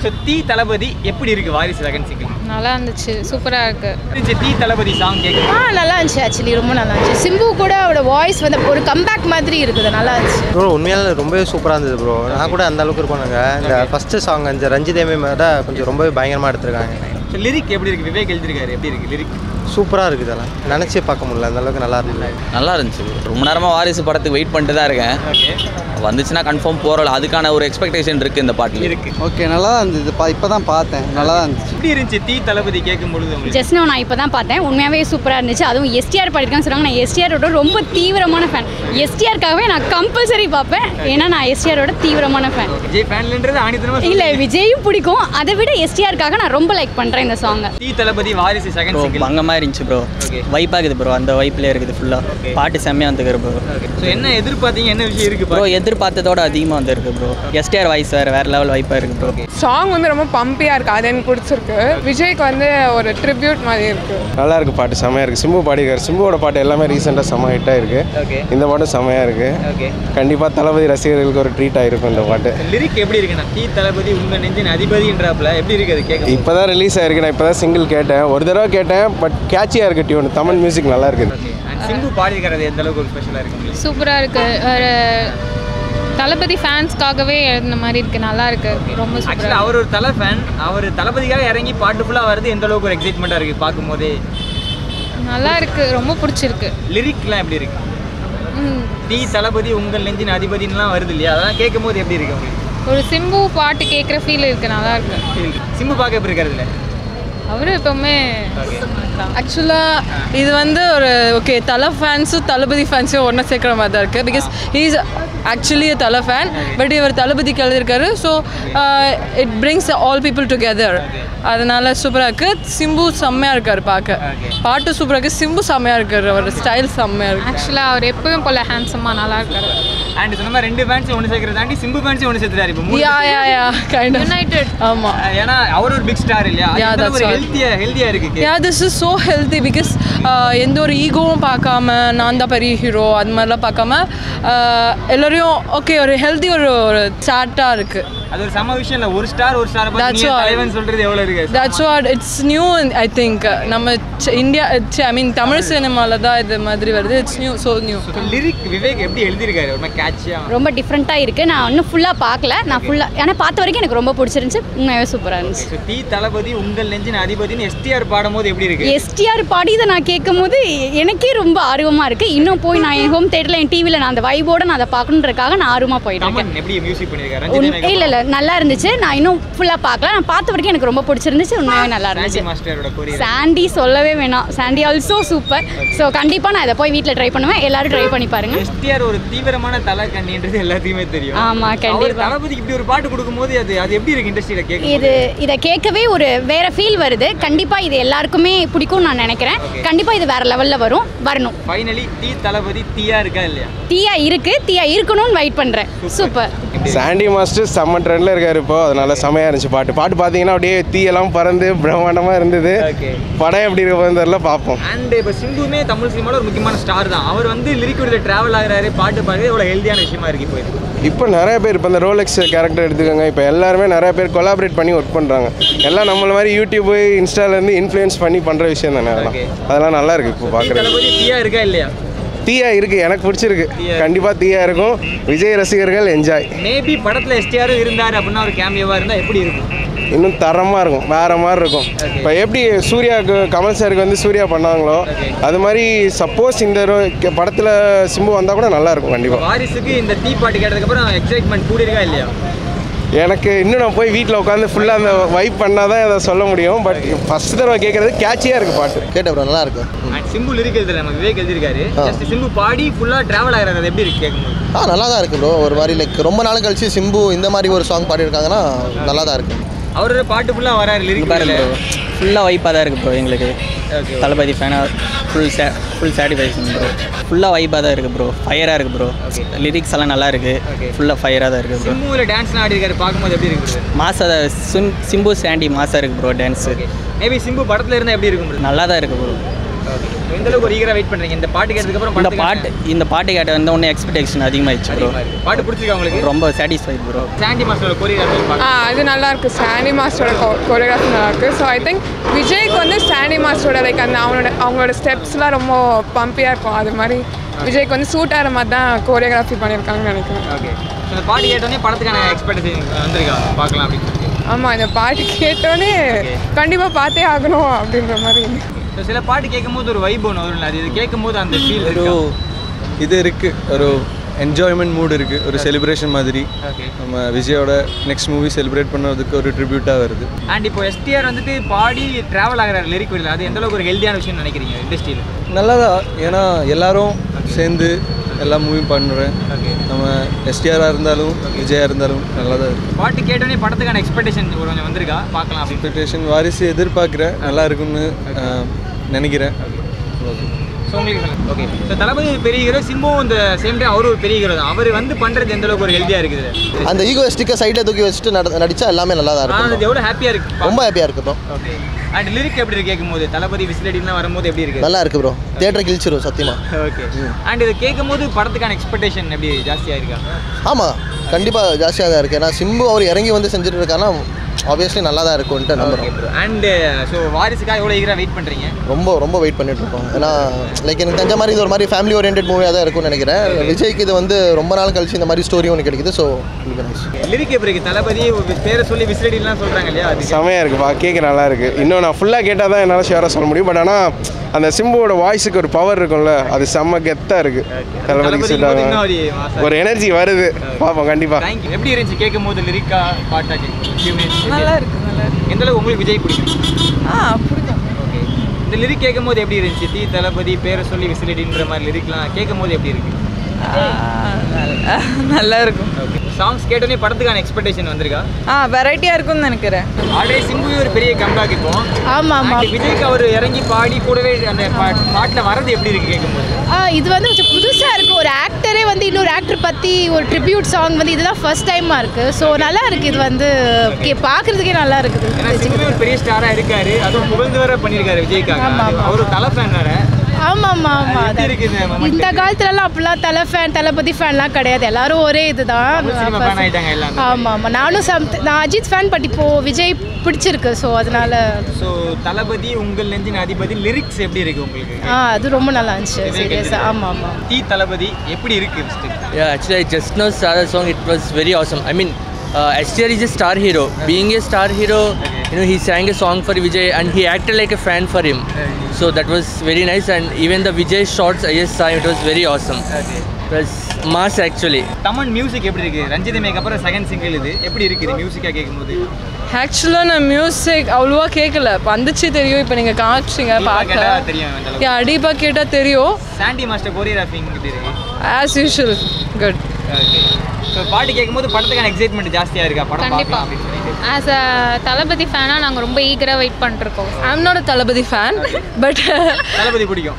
So தீ தளபதி எப்படி இருக்கு வாரிசு செகண்ட் சிங்கிள் நல்லா இருந்துச்சு சூப்பராக இருக்கு இருந்துச்சு தீ தளபதி சாங் ஆ கேட்குது நல்லா இருந்துச்சு ஆக்சுவலி ரொம்ப நல்லா இருந்துச்சு சிம்பு கூட அவரோட வாய்ஸ் வந்து ஒரு கம்பேக் மாதிரி இருக்குது நல்லா இருந்துச்சு ப்ரோ உண்மையாலே ரொம்பவே சூப்பராக இருந்தது ப்ரோ நான் கூட அந்த அளவுக்கு இருக்கோனுங்க இந்த ஃபஸ்ட்டு சாங் இந்த ரஞ்சிதேமே விட கொஞ்சம் ரொம்பவே பயங்கரமாக எடுத்திருக்காங்க ஸோ லிரிக் எப்படி இருக்கு விவேக் எழுதிருக்காரு எப்படி இருக்கு லிரிக் சூப்பராக இருக்குது இதெல்லாம் நினச்சே பார்க்க முடியல அந்த அளவுக்கு நல்லா இருந்தது நல்லா இருந்துச்சு ரொம்ப நேரமாக வாரிசு படத்துக்கு வெயிட் பண்ணிட்டு தான் இருக்கேன் ஓகே வந்துச்சுன்னா கன்ஃபார்ம் போகிறல அதுக்கான ஒரு எக்ஸ்பெக்டேஷன் இருக்குது இந்த பாட்டில் இருக்கு ஓகே நல்லா தான் இருந்தது பா இப்போ தான் பார்த்தேன் நல்லா தான் இருந்துச்சு எப்படி இருந்துச்சு தீ தளபதி கேட்கும் பொழுது உங்களுக்கு ஜஸ்ட் நான் இப்போ தான் பார்த்தேன் உண்மையாகவே சூப்பராக இருந்துச்சு அதுவும் எஸ்டிஆர் படிக்கான்னு சொல்லுவாங்க நான் எஸ்டிஆரோட ரொம்ப தீவிரமான ஃபேன் எஸ்டிஆருக்காகவே நான் கம்பல்சரி பார்ப்பேன் ஏன்னா நான் எஸ்டிஆரோட தீவிரமான ஃபேன் விஜய் ஃபேன்லன்றது ஆணித்தனமா இல்லை விஜயும் பிடிக்கும் அதை விட எஸ்டிஆருக்காக நான் ரொம்ப லைக் பண்ணுறேன் இந்த சாங்கை தீ தளபதி வாரிசு செகண்ட் ப்ரோ சிங்கிள் பங்கமாக இருந்துச்சு ப்ரோ Okay. வைப்பாக இருக்குது ப்ரோ அந்த வைப்லேயே இருக்குது ஃபுல்லாக Okay. பாட்டு செம்மையாக வந்துக்கிற ப்ரோ ஸோ என்ன எதிர்பார்த்தீங்க என்ன விஷயம் இருக்கு ப்ரோ பாருங்க. எதிர்பார்த்ததோட அதிகமாக வந்திருக்கு ப்ரோ எஸ்டிஆர் வாய்ஸ் வேறு வேறு லெவல் வைப்பாக இருக்குது ப்ரோ சாங் வந்து ரொம்ப பம்பியாக இருக்கு அது எனக்கு பிடிச்சிருக்கு விஜய்க்கு வந்து ஒரு ட்ரிபியூட் மாதிரி இருக்கு நல்லா இருக்கு பாட்டு செமையாக இருக்குது சிம்பு பாடிக்கார் சிம்புவோட பாட்டு எல்லாமே ரீசெண்டாக செம்ம ஹிட்டாக இருக்குது ஓகே இந்த பாட்டும் செமையாக இருக்குது ஓகே கண்டிப்பாக தளபதி ரசிகர்களுக்கு ஒரு ட்ரீட் ஆகிருக்கும் இந்த பாட்டு லிரிக் எப்படி இருக்குண்ணா தீ தளபதி உங்க நெஞ்சின் அதிபதின்றாப்ல எப்படி இருக்கு அது கேட்க இப்போ தான் ரிலீஸ் ஆயிருக்கு நான் இப்போ தான் சிங்கிள் கேட்டேன் ஒரு தடவை கேட்டேன் பட் கேட்சியாக இருக்கு டியூன் தமிழ் மியூசிக் நல்லா இருக்குது ஓகே அண்ட் சிம்பு பாடியிருக்கிறது எந்த அளவுக்கு ஒரு ஸ்பெஷலாக இருக்கு உங்களுக்கு சூப்பராக இருக்கு ஒரு தளபதி ஃபேன்ஸ்க்காகவே எழுதின மாதிரி இருக்கு நல்லா இருக்கு ரொம்ப ஆக்சுவலாக சூப்பராக அவர் ஒரு தலை ஃபேன் அவர் தளபதிக்காக இறங்கி பாட்டு ஃபுல்லாக வருது எந்த அளவுக்கு ஒரு எக்ஸைட்மெண்ட்டாக இருக்குது பார்க்கும்போதே நல்லா இருக்கு ரொம்ப பிடிச்சிருக்கு லிரிக்லாம் எப்படி இருக்கு ம், தீ தளபதி உங்கள் நெஞ்சின் அதிபதினுலாம் வருது இல்லையா அதெல்லாம் கேட்கும் போது எப்படி இருக்கு உங்களுக்கு ஒரு சிம்பு பாட்டு கேட்குற ஃபீல் இருக்கு நல்லா இருக்கு Feel இருக்கு. சிம்பு பார்க்க எப்படி இருக்கிறதுல அவரு எப்பவுமே ஓகே ஆக்சுவலாக இது வந்து ஒரு ஓகே தலை ஃபேன்ஸும் தளபதி ஃபேன்ஸும் ஒன்றா சேர்க்குற மாதிரி தான் இருக்குது because he's actually Thala fan but இவர் தளபதிக்கு எழுதியிருக்காரு so it brings all people together அதனால சூப்பராக இருக்குது சிம்பு செம்மையாக இருக்கார் பார்க்க பாட்டு சூப்பராக இருக்குது சிம்பு செம்மையாக இருக்கார் அவர் ஸ்டைல் செம்மையாக இருக்கு ஆக்சுவலாக அவர் எப்பவும் போல ஹேண்ட்ஸமாக நல்லா இருக்காரு அண்ட் சொன்ன மாதிரி ரெண்டு ஃபேன்ஸும் ஒன்று சேர்க்கறது தாண்டி சிம்பு ஃபேன்ஸும் ஒன்று சேர்த்துறாரு இப்போ மூணு யா யா யா கைண்ட் யுனைடெட் ஆமாம் அஹ் ஏன்னா அவர் ஒரு பிக் ஸ்டார் இல்லையா அது Yeah, எந்த that's ஒரு right. ஹெல்த்தியா ஹெல்த்தியா இருக்கு yeah this is so healthy because எந்த ஒரு ஈகோவும் பார்க்காம நான் தான் பெரிய ஹீரோ அது மாதிரிலாம் பார்க்காம uh, எல்லாரையும் ஓகே ஒரு ஹெல்த்தி ஒரு ஒரு சாட்டாக இருக்குது அது ஒரு சம விஷயம் இல்ல ஒரு ஸ்டார் ஒரு ஸ்டார் That's பார்த்து what- தலைவன் சொல்றது எவ்வளவு இருக்கு that's what it's new I think நம்ம ச்ச- இந்தியா ஐ மீன் தமிழ் சினிமாவில் தான் இது மாதிரி வருது it's new so new lyric Vivek எப்படி எழுதியிருக்காரு ஒரு மாதிரி கேட்சியா ரொம்ப டிஃப்ரெண்ட்டாக இருக்குது நான் இன்னும் ஃபுல்லாக பார்க்கல நான் ஃபுல்லாக ஆனால் பார்த்த வரைக்கும் எனக்கு ரொம்ப பிடிச்சிருந்துச்சு உண்மையாகவே சூப்பராக இருந்துச்சு ஸோ தீ தளபதி உங்கள் நெஞ்சின் அதிபதினு எஸ்டிஆர் பாடும்போது எப்படி இருக்கு எஸ்டிஆர் பாடி இதை நான் கேட்கும் போது எனக்கே ரொம்ப ஆர்வமாக இருக்குது இன்னும் போய் நான் என் ஹோம் தேட்டரில் என் டிவியில் நான் அந்த வைபோட நான் அதை பார்க்கணுன்றதுக்காக நான் ஆர்வமாக போயிட்டு இருக்கேன் தமன் எப்படி மியூசிக் பண்ணியிருக்காரு உன்- ரஞ்சித் இல்ல இல்ல நல்லா இருந்துச்சு நான் இன்னும் ஃபுல்லா பார்க்கல நான் பார்த்த வரைக்கும் எனக்கு ரொம்ப பிடிச்சிருந்துச்சு உண்மையாவே நல்லா இருந்துச்சு மாஸ்டரோட கொரியர் சாண்டி சொல்லவே வேணாம் சாண்டி ஆல்சோ சூப்பர் ஸோ கண்டிப்பா நான் இதை போய் வீட்டில் ட்ரை பண்ணுவேன் எல்லாரும் ட்ரை பண்ணி பாருங்க எஸ்டிஆர் ஒரு தீவிரமான தலை கண்ணின்றது எல்லாத்தையுமே தெரியும் ஆமா, அவர் கண்டிப்பா. தளபதிக்கு இப்படி ஒரு பாட்டு கொடுக்கும்போது அது அது எப்படி இருக்கு இண்டஸ்ட்ரியில கேட்கும் இது இதை கேட்கவே ஒரு வேற ஃபீல் வருது கண்டிப்பா இது எல்லாருக்குமே பிடிக்கும்னு நான் நினைக்கிறேன் கண்டிப்பா இது வேற லெவல்ல வரும் வரணும் ஃபைனலி தீ தளபதி தீயா இருக்கா இல்லையா தீயா இருக்கு தீயா இருக்கணும்னு வெயிட் பண்றேன் சூப்பர் சாண்டி மாஸ்டர் செம்ம ட்ரெண்டில் இருக்காரு இப்போ அதனால செமையாக இருந்துச்சு பாட்டு பாட்டு பார்த்தீங்கன்னா அப்படியே தீயெல்லாம் பறந்து பிரம்மாண்டமாக இருந்தது ஓகே படம் எப்படி இருக்க போகுதுன்னு தெரியல பார்ப்போம் அண்ட் இப்போ சிம்புமே தமிழ் சினிமாவில் ஒரு முக்கியமான ஸ்டார் தான் அவர் வந்து லிரிக் விட டிராவல் ஆகுறாரு பாட்டு பாடுறது எவ்வளோ ஹெல்தியான விஷயமா இருக்கு இப்போ இது இப்போ நிறைய பேர் இப்போ இந்த ரோலெக்ஸ் கேரக்டர் எடுத்துக்கோங்க இப்போ எல்லாருமே நிறைய பேர் கொலாபரேட் பண்ணி ஒர்க் பண்ணுறாங்க எல்லாம் நம்மள மாதிரி யூடியூப் இன்ஸ்டாலேருந்து இன்ஃப்ளூயன்ஸ் பண்ணி பண்ணுற விஷயம் தானே அதெல்லாம் Okay. அதெல்லாம் நல்லா இருக்கு இப்போ தீ பார்க்குறது தளபதி தீயா இருக்கா இல்லையா தீயா இருக்கு எனக்கு பிடிச்சிருக்கு தீயா. கண்டிப்பாக தீயா இருக்கும் விஜய் ரசிகர்கள் என்ஜாய் மேபி படத்தில் எஸ்டிஆரும் இருந்தார் அப்படின்னா ஒரு கேமியோவாக இருந்தால் எப்படி இருக்கும் இன்னும் தரமாக இருக்கும் வேற மாதிரி இருக்கும் இப்போ எப்படி சூர்யாவுக்கு கமல் சாருக்கு வந்து சூர்யா பண்ணாங்களோ Okay. அது மாதிரி சப்போஸ் இந்த படத்தில் சிம்பு வந்தால் கூட நல்லா இருக்கும் கண்டிப்பாக வாரிசுக்கு இந்த தீ பாட்டு கேட்டதுக்கப்புறம் எக்ஸைட்மெண்ட் கூடி இருக்கா இல்லையா எனக்கு இன்னும் நான் போய் வீட்டில் உட்காந்து ஃபுல்லாக அந்த வைப் பண்ணால் தான் இதை சொல்ல முடியும் பட் ஃபஸ்ட் தடவை கேட்குறது கேட்சியாக இருக்குது பாட்டு கேட்ட ப்ரோ நல்லா இருக்கு அண்ட் சிம்பு லிரிக் எழுதுல நம்ம விவேக் எழுதியிருக்காரு ஜஸ்ட் சிம்பு பாடி ஃபுல்லாக டிராவல் ஆகிறாரு அது எப்படி இருக்கு கேட்கும்போது ஆ நல்லா தான் இருக்கு ப்ரோ ஒரு மாதிரி லைக் ரொம்ப நாள் கழிச்சு சிம்பு இந்த மாதிரி ஒரு சாங் பாடியிருக்காங்கன்னா நல்லா தான் இருக்கு அவரோட பாட்டு ஃபுல்லாக வராரு லிரிக் பாருங்க ப்ரோ ஃபுல்லாக வைப்பாக தான் இருக்குது ப்ரோ எங்களுக்கு ஓகே தளபதி ஃபேனாக ஃபுல் சே ஃபுல் சாட்டிஸ்ஃபேக்ஷன் ப்ரோ ஃபுல்லாக வைப்பாக தான் இருக்குது ப்ரோ ஃபயராக இருக்குது ப்ரோ லிரிக்ஸ் எல்லாம் நல்லா Okay. இருக்குது ஃபுல்லாக ஃபயராக தான் இருக்குது ப்ரோ சிம்புவில் டான்ஸ்லாம் ஆடி இருக்காரு பார்க்கும்போது எப்படி இருக்கு மாசா சுன் சிம்பு சாண்டி மாசா இருக்குது ப்ரோ டான்ஸு மேபி சிம்பு படத்தில் இருந்தால் எப்படி இருக்கும் bro? நல்லா தான் இருக்குது ப்ரோ ஓகே எந்த அளவுக்கு ஒரு ஈகரா வெயிட் பண்றீங்க இந்த பாட்டு கேட்டதுக்கு அப்புறம் இந்த படத்துக்கான- பாட்டு இந்த பாட்டு கேட்ட வந்து ஒன்று எக்ஸ்பெக்டேஷன் அதிகமாகிடுச்சு ப்ரோ அதிகமா இருக்கு. பாட்டு பிடிச்சிருக்கா உங்களுக்கு ரொம்ப சாட்டிஸ்ஃபைட் ப்ரோ சாண்டி மாஸ்டரோட கொரியோகிராஃபி ஆ அது நல்லா இருக்கு சாண்டி மாஸ்டரோட கோரியோகிராஃபி நல்லா இருக்கு ஸோ ஐ திங்க் விஜய்க்கு வந்து சாண்டி மாஸ்டரோட லைக் அந்த அவனோட அவங்களோட ஸ்டெப்ஸ்லாம் ரொம்ப பம்பியாக இருக்கும் அது மாதிரி விஜய்க்கு வந்து சூட் ஆகிற மாதிரி தான் கோரியோகிராஃபி பண்ணியிருக்காங்கன்னு நினைக்கிறேன் ஓகே இந்த பாட்டு கேட்டோடனே படத்துக்கான எக்ஸ்பெக்டேஷன் வந்திருக்கா பார்க்கலாம் அப்படின்னு சொல்லிட்டு ஆமாம் இந்த பாட்டு கேட்டோன்னே கண்டிப்பாக பார்த்தே ஆகணும் அப்படின்ற மாதிரி So, சில பாட்டு கேட்கும்போது ஒரு வைப் ஒன்று வரும் அது இது கேட்கும்போது அந்த ஃபீல் ஒரு இது இருக்குது ஒரு என்ஜாய்மெண்ட் மூடு இருக்குது ஒரு செலிப்ரேஷன் மாதிரி ஓகே நம்ம விஜயோட நெக்ஸ்ட் மூவி செலிப்ரேட் பண்ணுறதுக்கு ஒரு ட்ரிபியூட்டாக வருது அண்ட் இப்போ எஸ்டிஆர் வந்துட்டு பாடி டிராவல் ஆகிறார் லிரிக் வீடில் அது எந்த அளவுக்கு ஒரு ஹெல்தியான விஷயம் நினைக்கிறீங்க இண்டஸ்ட்ரியில் நல்லதா ஏன்னா எல்லாரும் சேர்ந்து எல்லா மூவியும் பண்ணுறேன் நம்ம எஸ்டிஆராக இருந்தாலும் விஜயா இருந்தாலும் நல்லா தான் இருக்குது பாட்டு கேட்டோடனே படத்துக்கான எக்ஸ்பெக்டேஷன் ஒரு கொஞ்சம் வந்திருக்கா பார்க்கலாம் அப்படின்னு எக்ஸ்பெக்டேஷன் வாரிசு எதிர்பார்க்குறேன் நல்லா இருக்கும்னு ஆஹ், நினைக்கிறேன் ஸோ உங்களுக்கு ஓகே ஸோ தளபதி ஒரு பெரிய ஹீரோ சிம்புவும் இந்த சேம் டைம் அவரும் ஒரு பெரிய ஹீரோ தான் அவர் வந்து பண்ணுறது எந்த அளவுக்கு ஒரு ஹெல்தியாக இருக்குது அந்த ஈகோ ஸ்டிக்கை சைடில் தூக்கி வச்சுட்டு நட நடித்தா எல்லாமே நல்லா தான் ஆனால் அது இருக்கும் எவ்வளோ ஹாப்பியாக இருக்கு ரொம்ப ஹாப்பியாக இருக்கு ப்ரோ ஓகே அண்ட் லிரிக் எப்படி இருக்கு கேட்கும்போது தளபதி விசிலடிலாம் வரும்போது எப்படி இருக்கு நல்லா இருக்கு ப்ரோ தேட்டரை கிழிச்சிரும் சத்தியமாக ஓகே அண்ட் இது கேட்கும்போது படத்துக்கான எக்ஸ்பெக்டேஷன் எப்படி ஜாஸ்தியாக இருக்கா ஆமாம் கண்டிப்பாக ஜாஸ்தியாக தான் இருக்குது ஏன்னா சிம்பு அவர் இறங்கி வந்து செஞ்சுட்டு இருக்காருன்னா ஆப்வியஸ்லி நல்லா தான் இருக்கும்ன்ட்டு நம்புறோம் அண்ட் ஸோ வாரிசுக்காக எவ்வளோ ஈகராக வெயிட் பண்ணுறீங்க ரொம்ப ரொம்ப வெயிட் பண்ணிட்டு இருக்கோம் ஏன்னா லைக் எனக்கு தெரிஞ்ச மாதிரி இது ஒரு மாதிரி ஃபேமிலி ஓரியன்ட் மூவியாக தான் இருக்கும்னு நினைக்கிறேன் விஜய்க்கு இது வந்து ரொம்ப நாள் கழிச்சு இந்த மாதிரி ஸ்டோரி ஒன்று கிடைக்குது ஸோ நைஸ் லிரிக் எப்படி இருக்கு தளபதி ஒரு பேரை சொல்லி விசிலடிலாம் சொல்கிறாங்க இல்லையா அது செமையாக இருக்குப்பா கேட்க நல்லா இருக்கு இன்னும் நான் ஃபுல்லாக கேட்டால் தான் என்னால் ஷியராக சொல்ல முடியும் பட் ஆனால் அந்த சிம்புவோட வாய்ஸுக்கு ஒரு பவர் இருக்கும்ல அது செம்ம கெத்தாக இருக்கு தளபதிக்கு தளபதிக்கு suit ஆகும். இன்னும் ஒரு மாசம் ஒரு எனர்ஜி வருது பார்ப்போம் கண்டிப்பாக தேங்க்யூ எப்படி இருந்துச்சு கேட்கும்போது லிரிக்கா பாட்டா கேட்கும் நல்லா இருக்கு நல்லா இருக்கு எந்த அளவுக்கு உங்களுக்கு விஜய் பிடிக்கும் ஆ பிடிக்கும் ஓகே இந்த லிரிக் கேட்கும்போது எப்படி இருந்துச்சு தீ தளபதி பேரை சொல்லி விசிலடின்ற மாதிரி லிரிக்லாம் கேட்கும்போது எப்படி இருக்கு நல்லா இருக்கும் ஓகே சாங்ஸ் கேட்டோன்னே படத்துக்கான எக்ஸ்பெக்டேஷன் வந்திருக்கா ஆ வெரைட்டியாக இருக்கும்னு நினைக்கிறேன் ஆல்ரெடி சிம்பு ஒரு பெரிய கம்பேக் இப்போ ஆமாம் ஆமாம் And விஜய்க்கு அவர் இறங்கி பாடி கூடவே அந்த பாட்டில் வரது எப்படி இருக்கு கேட்கும்போது ஆ இது வந்து கொஞ்சம் புதுசாக இருக்குது ஒரு ஆக்டரே வந்து இன்னொரு ஆக்டர் பற்றி ஒரு ட்ரிபியூட் சாங் வந்து இதுதான் ஃபர்ஸ்ட் டைமாக இருக்குது ஸோ நல்லா இருக்குது இது வந்து கே பார்க்குறதுக்கே நல்லா இருக்குது ஏன்னா சிம்பு ஒரு பெரிய ஸ்டாரா இருக்காரு அதுவும் புகழ்ந்து வர பண்ணியிருக்காரு விஜய்க்காக ஆமா, ஆமா. அவர் தலை ஃபேன் வேற ஆமாம் ஆமாம் ஆமாம் எப்படி இருக்கு இந்த moment? இந்த காலத்துலலாம் அப்படிலாம் தலை ஃபேன் தளபதி ஃபேன்லாம் கிடையாது எல்லாரும் ஒரே இதுதான் தமிழ் சினிமா ஃபேன் ஆயிட்டாங்க எல்லாம் ஆமாம் ஆமாம் நானும் சம் நான் அஜித் ஃபேன் பட் இப்போ விஜய் பிடிச்சிருக்கு ஸோ அதனால ஸோ தளபதி உங்கள் நெஞ்சின் அதிபதி லிரிக்ஸ் எப்படி இருக்கு உங்களுக்கு ஆ அது ரொம்ப நல்லா இருந்துச்சு சீரியஸாக ஆமாம் ஆமாம் தீ தளபதி எப்படி இருக்கு first? Yeah, actually, I just now saw the song. It was very awesome. I mean, uh, STR is a star hero. Being a star hero, you know, he sang a song for Vijay and he acted like a fan for him. So that was very nice. And even the Vijay shots I just saw, it was very awesome. It was mass actually. Thaman music எப்படி இருக்கு Ranjithame அப்புறம் second single இது எப்படி இருக்குது மியூசிக்கா கேட்கும்போது ஆக்சுவலாக நான் music அவ்வளோவா கேட்கல வந்துச்சு தெரியும் இப்போ நீங்கள் காமிச்சிங்க கேட்டா பார்க்க தெரியும் அந்த அளவுக்கு. யா அடிப்பா கேட்டால் தெரியும் சாண்டி மாஸ்டர் கோரியோகிராஃபிங் எப்படி இருக்கு as usual good okay so பாட்டு கேட்கும்போது படத்துக்கான எக்ஸைட்மெண்ட் ஜாஸ்தியாக இருக்கா படம் கண்டிப்பா. பார்க்கலாம் அப்படின்னு சொல்லிட்டு ஆஸ் அ தளபதி ஃபேனாக நாங்கள் ரொம்ப ஈகராக வெயிட் பண்ணிருக்கோம் I'm not a Thalapathy fan but Thalapathy பிடிக்கும்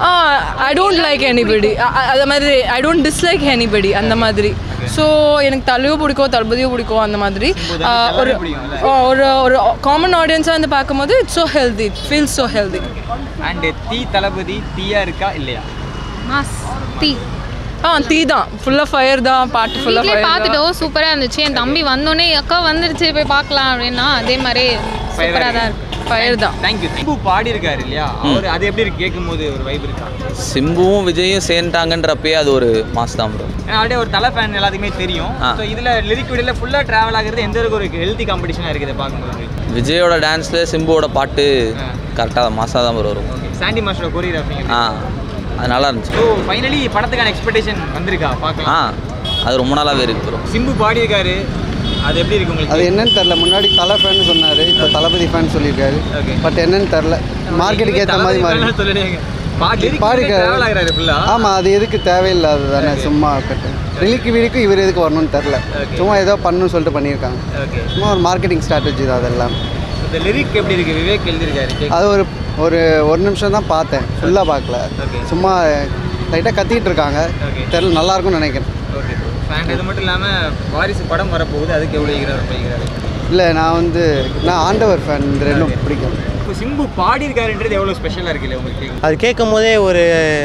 ஐ டோன்ட் லைக் எனிபடி அது மாதிரி ஐ டோன்ட் டிஸ்லைக் எனிபடி அந்த மாதிரி ஸோ எனக்கு தலையும் பிடிக்கும் தளபதியும் பிடிக்கும் அந்த மாதிரி ஆ, ஒரு ஆ, ஒரு ஒரு காமன் ஆடியன்ஸாக வந்து பார்க்கும்போது it's so healthy feel so healthy and Thee Thalapathy தீயா இருக்கா இல்லையா மாஸ் தீ ஆ தீ தான் ஃபுல்லாக ஃபயர் தான் பாட்டு ஃபுல்லாக வீட்லயே ஃபயர் பார்த்துட்டோம் சூப்பராக இருந்துச்சு என் தம்பி வந்தோடனே அக்கா வந்துருச்சு போய் பார்க்கலாம் அப்படின்னா அதே மாதிரி சூப்பராக தான் இருக்கு ஃபயர் தான் தேங்க்யூ சிம்பு பாடி இருக்காரு இல்லையா அவர் அது எப்படி இருக்கு கேட்கும்போது ஒரு வைப் இருக்கா சிம்புவும் விஜயும் சேர்ந்துட்டாங்கன்றப்பயே அது ஒரு மாஸ் தான் ப்ரோ ஏன்னா ஆல்ரெடி ஒரு தலை ஃபேன் எல்லாத்துக்குமே தெரியும் ஆ. ஸோ இதில் லிரிக் வீடியோவில் ஃபுல்லாக ட்ராவல் ஆகுறது எந்த அளவுக்கு ஒரு ஹெல்த்தி காம்படிஷனாக இருக்குது பார்க்கும்போது உங்களுக்கு. விஜயோட டான்ஸில் சிம்புவோட பாட்டு கரெக்டாக மாசாக தான் bro வரும் சாண்டி மாஸ்டரோட கோரியோகிராஃபிங் ஆ அது நல்லா இருந்துச்சு ஸோ ஃபைனலி படத்துக்கான எக்ஸ்பெக்டேஷன் வந்திருக்கா ஆ பார்க்கலாம் அது ரொம்ப நாளாகவே இருக்கு ப்ரோ சிம்பு பாடி இருக்காரு அது எப்படி இருக்கு உங்களுக்கு அது என்னன்னு தெரில முன்னாடி தலை ஃபேன் சொன்னார் இப்போ தளபதி ஃபேன் சொல்லியிருக்காரு பட் என்னன்னு தெரில மார்க்கெட்டுக்கு ஏற்ற மாதிரி மாறி சொல்லிடுங்க பாடி பாடிருக்காரு. ட்ராவல் ஆகுறாரு ஃபுல்லா ஆமாம் அது எதுக்கு தேவையில்லாது தானே சும்மா கட்டு ரிலிக்கு வீலுக்கு இவர் எதுக்கு வரணும்னு தெரில சும்மா ஏதோ பண்ணணும்னு சொல்லிட்டு பண்ணியிருக்காங்க ஓகே சும்மா ஒரு மார்க்கெட்டிங் ஸ்ட்ராட்டஜி தான் அதெல்லாம் இந்த லிரிக் எப்படி இருக்கு விவேக் எழுதியிருக்காரு அது ஒரு ஒரு ஒரு நிமிஷம் தான் பார்த்தேன் ஃபுல்லாக பார்க்கல சும்மா லைட்டாக கத்திட்டு இருக்காங்க தெரில நல்லா இருக்கும்னு நினைக்கிறேன் ஓகே ஃபேன் இது மட்டும் இல்லாமல் வாரிசு படம் வரப்போகுது அதுக்கு எவ்வளோ ஈகிறார் போய்கிறாரு இல்லை நான் வந்து நான் ஆண்டவர் ஃபேன் இந்த ரெண்டும் பிடிக்கும் இப்போ சிம்பு பாடியிருக்காருன்றது எவ்வளோ ஸ்பெஷலாக இருக்குல்ல உங்களுக்கு கேட்கும் அது கேட்கும் போதே ஒரு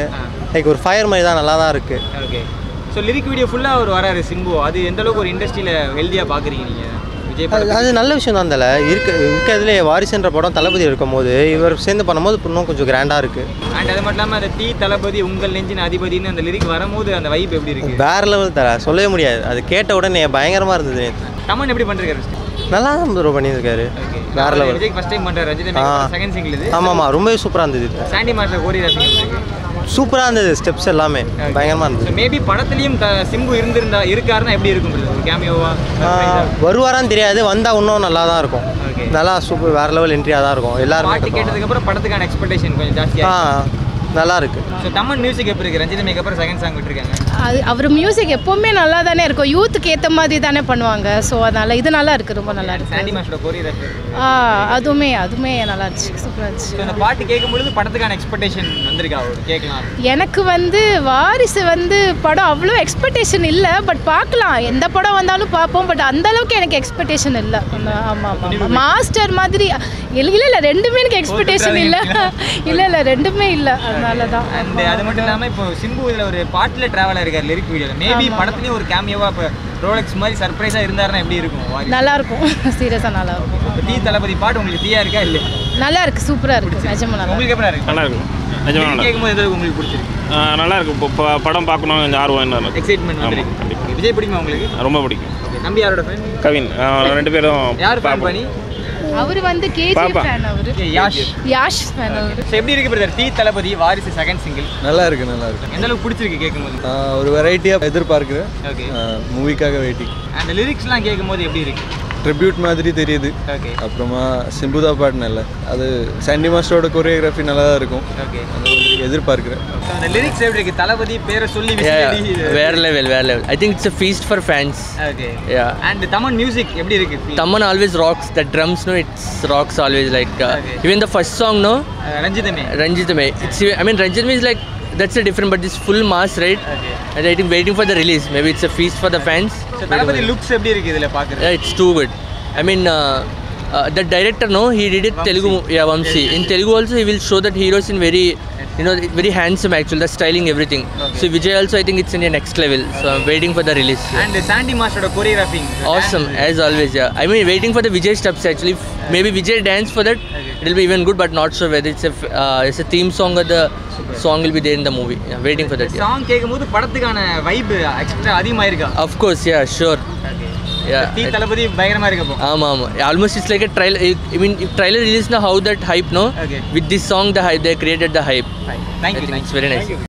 லைக் ஒரு ஃபயர் மாதிரி தான் நல்லா தான் இருக்குது ஓகே ஸோ லிரிக் வீடியோ ஃபுல்லாக அவர் வராரு சிம்பு அது எந்த அளவுக்கு ஒரு இண்டஸ்ட்ரியில் ஹெல்த்தியாக பார்க்குறீங்க நீங்கள் விஜய் அது படத்தை அது நல்ல விஷயம் தான் தல இருக்க இருக்கிறதுலே வாரிசுன்ற படம் தளபதி இருக்கும் போது இவர் சேர்ந்து பண்ணும்போது இன்னும் கொஞ்சம் கிராண்டாக இருக்குது அண்ட் அது மட்டும் இல்லாமல் அந்த தீ தளபதி உங்கள் நெஞ்சின் அதிபதினு அந்த லிரிக் வரும்போது அந்த வைப் எப்படி இருக்கு வேற லெவல் தர சொல்லவே முடியாது அது கேட்ட உடனே பயங்கரமாக இருந்தது தமன் எப்படி பண்ணிருக்காரு நல்லா தான் ப்ரோ பண்ணியிருக்காரு வேற லெவல் விஜய் ஃபர்ஸ்ட் டைம் பண்ணுறாரு ரஞ்சித் ஆ செகண்ட் சிங்கிள் இது ஆமாம் ஆமாம் ரொம்பவே சூப்பராக இருந்தது சாண்டி மாஸ்டர் கோரியோகிராஃபி இருக்கு சூப்பராக இருந்தது ஸ்டெப்ஸ் எல்லாமே பயங்கரமாக இருந்தது மேபி படத்துலயும் த- சிம்பு இருந்திருந்தா இருக்காருன்னா எப்படி இருக்கும் bro? ஒரு கேமியோவா ஆ, வருவாரான்னு தெரியாது வந்தால் இன்னும் நல்லா தான் இருக்கும் நல்லா சூப்பர் வேற லெவல் என்ட்ரியாக தான் இருக்கும் பாட்டு எல்லாருமே கேட்டதுக்கு அப்புறம் படத்துக்கான எக்ஸ்பெக்டேஷன் கொஞ்சம் ஆ ஜாஸ்தியா நல்லா இருக்கு ஸோ தமன் மியூசிக் எப்படி இருக்கு ரஞ்சித் மேக் அப்புறம் செகண்ட் சாங் விட்டுருக்காங்க அது அவர் மியூசிக் எப்போவுமே நல்லா தானே இருக்கும் யூத்துக்கு ஏற்ற மாதிரி தானே பண்ணுவாங்க ஸோ அதனால் இது நல்லா இருக்குது ரொம்ப நல்லா சாண்டி இருக்கு மாஸ்டரோட கோரியோகிராஃபி ஆ அதுவுமே அதுவுமே நல்லா இருந்துச்சு சூப்பராக இருந்துச்சு ஸோ இந்த பாட்டு கேட்கும்பொழுது படத்துக்கான எக்ஸ்பெக்டேஷன் வந்திருக்கா அவர் கேட்கலாம் எனக்கு வந்து வாரிசு வந்து படம் அவ்வளோ எக்ஸ்பெக்டேஷன் இல்லை பட் பார்க்கலாம் எந்த படம் வந்தாலும் பார்ப்போம் பட் அந்த அளவுக்கு எனக்கு எக்ஸ்பெக்டேஷன் இல்லை ஆமாம் ஆமாம் மாஸ்டர் மாதிரி இல்லை இல்லை இல்லை ரெண்டுமே எனக்கு எக்ஸ்பெக்டேஷன் இல்லை இல்லை இல்லை ரெண்டுமே இல்லை அதனால தான் அண்ட் அது மட்டும் இல்லாமல் இப்போ சிம்பு இதில் ஒரு பாட்டில் ட்ராவல் இருக்கார் லிரிக் வீடியோவில் மேபி ஆமா. படத்துலேயும் ஒரு கேமியோவா இப்போ ரோலெக்ஸ் மாதிரி சர்ப்ரைஸாக இருந்தாருன்னா எப்படி இருக்கும் வாரிசு? நல்லா இருக்கும் சீரியஸாக நல்லா இருக்கும் இப்போ தீ தளபதி பாட்டு உங்களுக்கு தீயா இருக்கா இல்லை நல்லா இருக்கு சூப்பராக இருக்கு நிஜமா நல்லா உங்களுக்கு எப்படி இருக்கு நல்லா இருக்கும் நிஜமா நல்லா கேட்கும்போது எதாவது உங்களுக்கு பிடிச்சிருக்கு ஆ, நல்லா இருக்கும் இப்போ ப- படம் பார்க்கணும் கொஞ்சம் ஆர்வம் என்ன இருக்கு. எக்ஸைட்மெண்ட் ஆமா, வந்துருக்கு கண்டிப்பா. விஜய் பிடிக்குமா உங்களுக்கு ரொம்ப பிடிக்கும் நம்பி யாரோட ஃபேன் கவின் ஆ, ரெண்டு பேரும் யார் ஃபேன் பார்ப்போம். பண்ணி அவர் வந்து கேஜி பாப்பா. ஃபேன் அவர் யாஷ் யாஷ் ஃபேன் அவர் ஸோ எப்படி இருக்கு பிரதர் தீ தளபதி வாரிசு செகண்ட் சிங்கிள் நல்லா இருக்கு நல்லா இருக்கு எந்த அளவுக்கு பிடிச்சிருக்கு கேட்கும்போது ஆஹ் ஒரு வெரைட்டியாக எதிர்பார்க்குறேன் ஓகே மூவிக்காக வெயிட்டிங் அந்த லிரிக்ஸ்லாம் கேட்கும்போது எப்படி இருக்கு ட்ரிபியூட் மாதிரி தெரியுது ஓகே அப்புறமா சிம்புதா பாட்டு நல்ல அது சாண்டி மாஸ்டரோட கொரியோகிராஃபி நல்லா தான் இருக்கும் ஓகே அந்த மாதிரி எதிர்பார்க்குறேன் ஸோ அந்த லிரிக்ஸ் எப்படி இருக்கு தளபதி பேரை சொல்லி Yeah, விசிலடி yeah. வேற லெவல் வேற level I think it's a feast for fans okay yeah and Thaman music எப்படி இருக்கு Taman always rocks the drums no it's rocks always like uh, even the first song no Ranjithame Ranjitame it's I mean Ranjitame is like that's a different but this full mass right and I think waiting for the release maybe it's a feast for the fans so Thalapathy looks எப்படி இருக்கு இதில் பார்க்குறது yeah, it's too good I mean uh, uh, the director no he did it Telugu yeah Vamsi in Telugu also he will show that heroes in very you know very handsome actually the styling everything so Vijay also I think it's in the next level so I'm waiting for the release yeah. And Sandy மாஸ்டரோட choreographing Awesome, as always, yeah. I mean, waiting for the Vijay steps actually. Maybe Vijay dance for that, it'll be even good, but not sure whether it's a f- uh, it's a theme song or the song will be there in the movie. Yeah, waiting for that. Yeah. Song கேட்கும்போது படத்துக்கான vibe extra அதிகமாக இருக்கா Of course, yeah, sure. Yeah. தீ தளபதி பயங்கரமா இருக்கு அப்போ ஆமா ஆமா almost it's like a trailer I mean if trailer release now how that hype no Okay. with this song the hype they created the hype Thank I you, think thank it's very nice